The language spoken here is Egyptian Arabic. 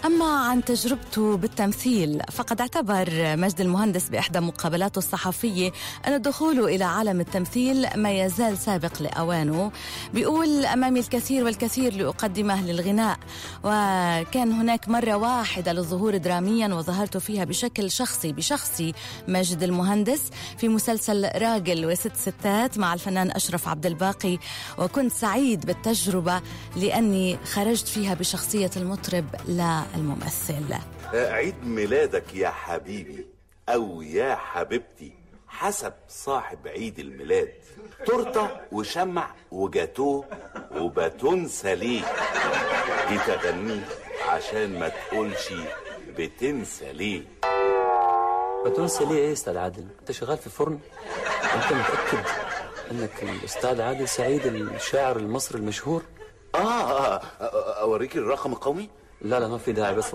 أما عن تجربته بالتمثيل فقد اعتبر مجد المهندس بإحدى مقابلاته الصحفية أن دخوله إلى عالم التمثيل ما يزال سابق لأوانه بيقول أمامي الكثير والكثير لأقدمه للغناء وكان هناك مرة واحدة للظهور دراميا وظهرت فيها بشكل شخصي بشخصي مجد المهندس في مسلسل راجل وست ستات مع الفنان أشرف عبد الباقي وكنت سعيد بالتجربة لأني خرجت فيها بشخصية المطرب للممثل عيد ميلادك يا حبيبي أو يا حبيبتي حسب صاحب عيد الميلاد تورته وشمع وجاتوه وباتون سليه دي تغني عشان ما تقولش بتنسى ليه بتنسى ليه ايه استاذ عادل انت شغال في فرن انت متاكد انك الاستاذ عادل سعيد الشاعر المصري المشهور آه, آه, آه أوريك الرقم القومي لا لا ما في داعي بس